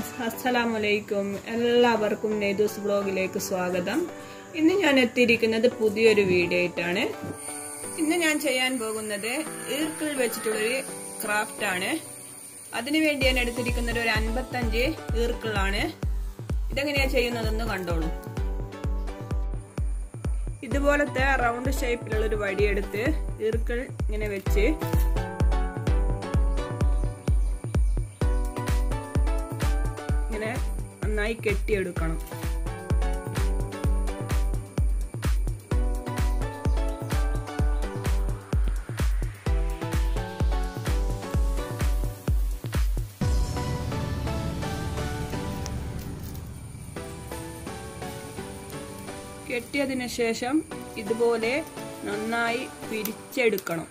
friends അസ്സലാമലൈക്കും എല്ലാവർക്കും നെയ്ദൂസ് ബ്ലോഗിലേക്ക് സ്വാഗതം ഇന്ന് ഞാൻ എത്തിയിരിക്കുന്നത് പുതിയൊരു വീഡിയോ ആയിട്ടാണ് ഇന്ന് ഞാൻ ചെയ്യാൻ പോകുന്നത് ഈർക്കിൾ വെച്ചിട്ടുള്ളൊരു ക്രാഫ്റ്റ് ആണ് അതിനു വേണ്ടി ഞാൻ എടുത്തിരിക്കുന്നത് ഒരു അൻപത്തഞ്ച് ഈർക്കിളാണ് ഇതെങ്ങനെയാ ചെയ്യുന്നതെന്ന് കണ്ടോളൂ ഇതുപോലത്തെ റൗണ്ട് ഷേപ്പിലുള്ള ഒരു വടിയെടുത്ത് ഈർക്കിൾ ഇങ്ങനെ വെച്ച് ഇങ്ങനെ നന്നായി കെട്ടിയെടുക്കണം കെട്ടിയതിന് ശേഷം ഇതുപോലെ നന്നായി പിരിച്ചെടുക്കണം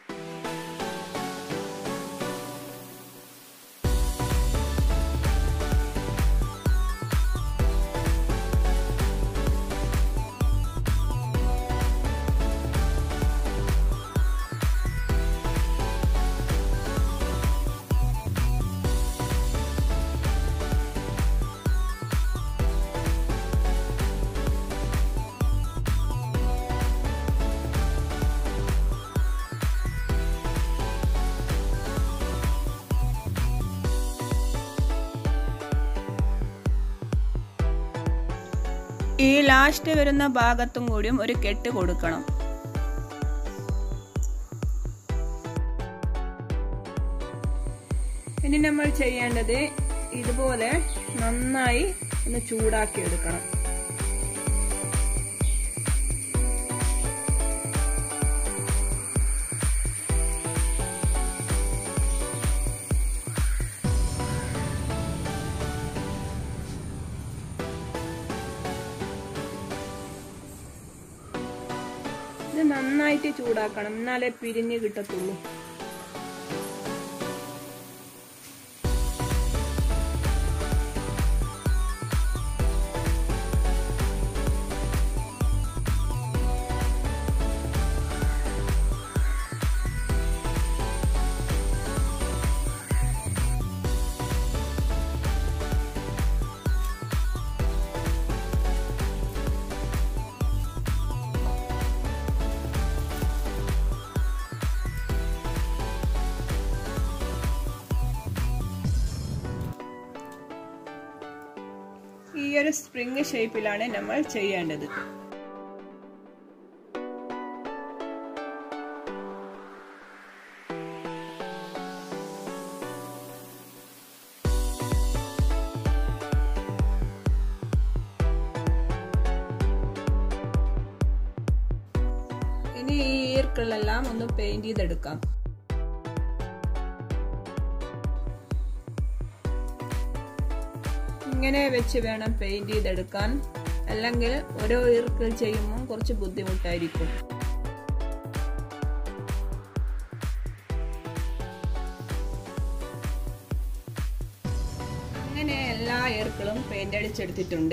ഈ ലാസ്റ്റ് വരുന്ന ഭാഗത്തും കൂടിയും ഒരു കെട്ട് കൊടുക്കണം ഇനി നമ്മൾ ചെയ്യേണ്ടത് ഇതുപോലെ നന്നായി ഒന്ന് ചൂടാക്കി എടുക്കണം ഇത് നന്നായിട്ട് ചൂടാക്കണം എന്നാലേ പിരിഞ്ഞ് കിട്ടത്തുള്ളൂ ഈ ഒരു സ്പ്രിങ് ഷേപ്പിലാണ് നമ്മൾ ചെയ്യേണ്ടത് ഇനി ഈ ഈർക്കളെല്ലാം ഒന്ന് പെയിന്റ് ചെയ്തെടുക്കാം ഇങ്ങനെ വെച്ച് വേണം പെയിന്റ് ചെയ്തെടുക്കാൻ അല്ലെങ്കിൽ ഓരോ ഈർക്കിൾ ചെയ്യുമ്പോൾ കുറച്ച് ബുദ്ധിമുട്ടായിരിക്കും അങ്ങനെ എല്ലാ ഈർക്കിളും പെയിന്റ് അടിച്ചെടുത്തിട്ടുണ്ട്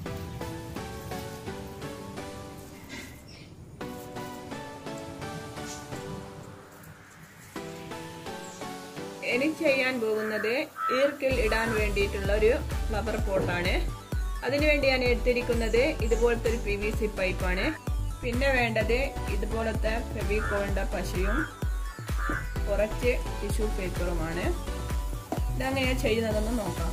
ഇനി ചെയ്യാൻ പോകുന്നത് ഈർക്കിൽ ഇടാൻ വേണ്ടിയിട്ടുള്ള ഒരു ഫ്ലവർ പോട്ടാണ് അതിനുവേണ്ടി ഞാൻ എടുത്തിരിക്കുന്നത് ഇതുപോലത്തെ ഒരു പി വി സി പൈപ്പാണ് പിന്നെ വേണ്ടത് ഇതുപോലത്തെ ഫെവിക്കോളിൻ്റെ പശയും കുറച്ച് ടിഷ്യൂ പേപ്പറുമാണ് ഇതെങ്ങനെയാണ് ചെയ്യുന്നതെന്ന് നോക്കാം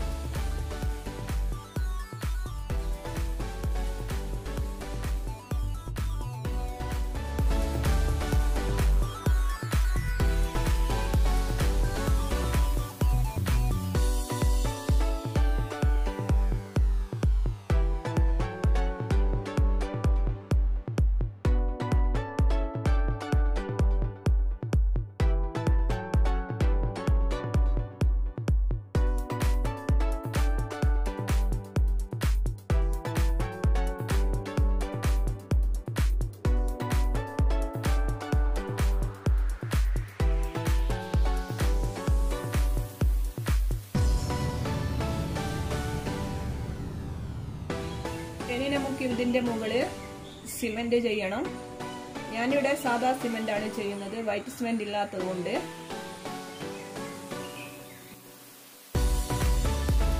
ഇനി നമുക്ക് ഇതിന്റെ മുകളിൽ സിമെന്റ് ചെയ്യണം ഞാനിവിടെ സാധാ സിമെന്റ് ആണ് ചെയ്യുന്നത് വൈറ്റ് സിമെന്റ് ഇല്ലാത്തത് കൊണ്ട്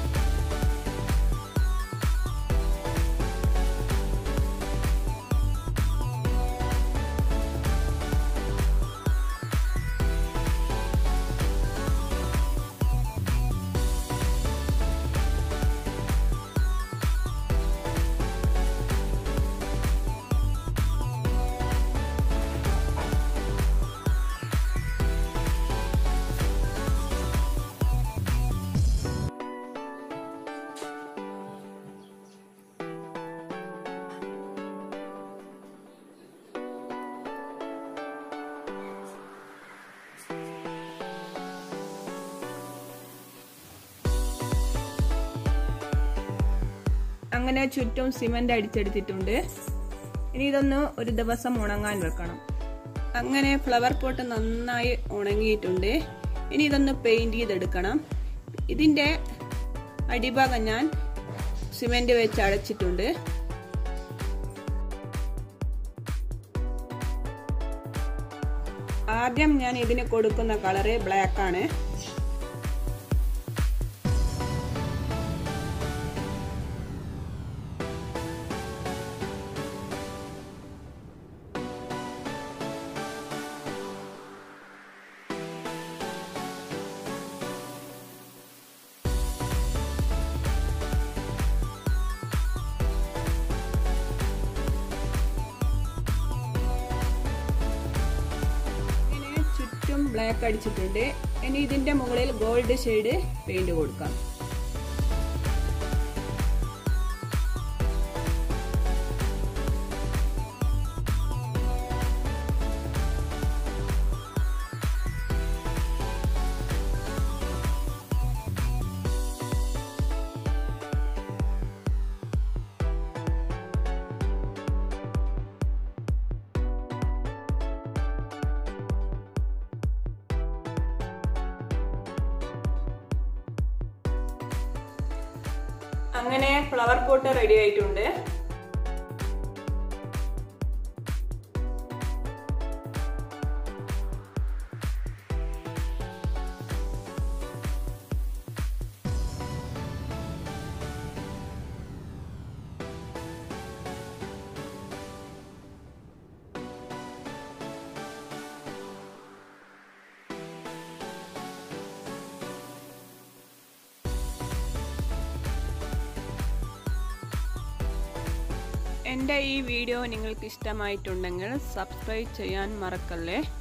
അങ്ങനെ ചുറ്റും സിമന്റ് അടിച്ചെടുത്തിട്ടുണ്ട് ഇനി ഇതൊന്ന് ഒരു ദിവസം ഉണങ്ങാൻ വെക്കണം അങ്ങനെ ഫ്ലവർ പോട്ട് നന്നായി ഉണങ്ങിയിട്ടുണ്ട് ഇനി ഇതൊന്ന് പെയിന്റ് ചെയ്തെടുക്കണം ഇതിന്റെ അടിഭാഗം ഞാൻ സിമെന്റ് വെച്ച് അടച്ചിട്ടുണ്ട് ആദ്യം ഞാൻ ഇതിന് കൊടുക്കുന്ന കളറ് ബ്ലാക്ക് ആണ് ഇങ്ങനെ ചുറ്റും ബ്ലാക്ക് അടിച്ചിട്ടുണ്ട് ഇനി ഇതിന്റെ മുകളിൽ ഗോൾഡ് ഷെയ്ഡ് പെയിന്റ് കൊടുക്കാം അങ്ങനെ ഫ്ലവർ പോട്ട് റെഡി ആയിട്ടുണ്ട് എൻ്റെ ഈ വീഡിയോ നിങ്ങൾക്ക് ഇഷ്ടമായിട്ടുണ്ടെങ്കിൽ സബ്സ്ക്രൈബ് ചെയ്യാൻ മറക്കല്ലേ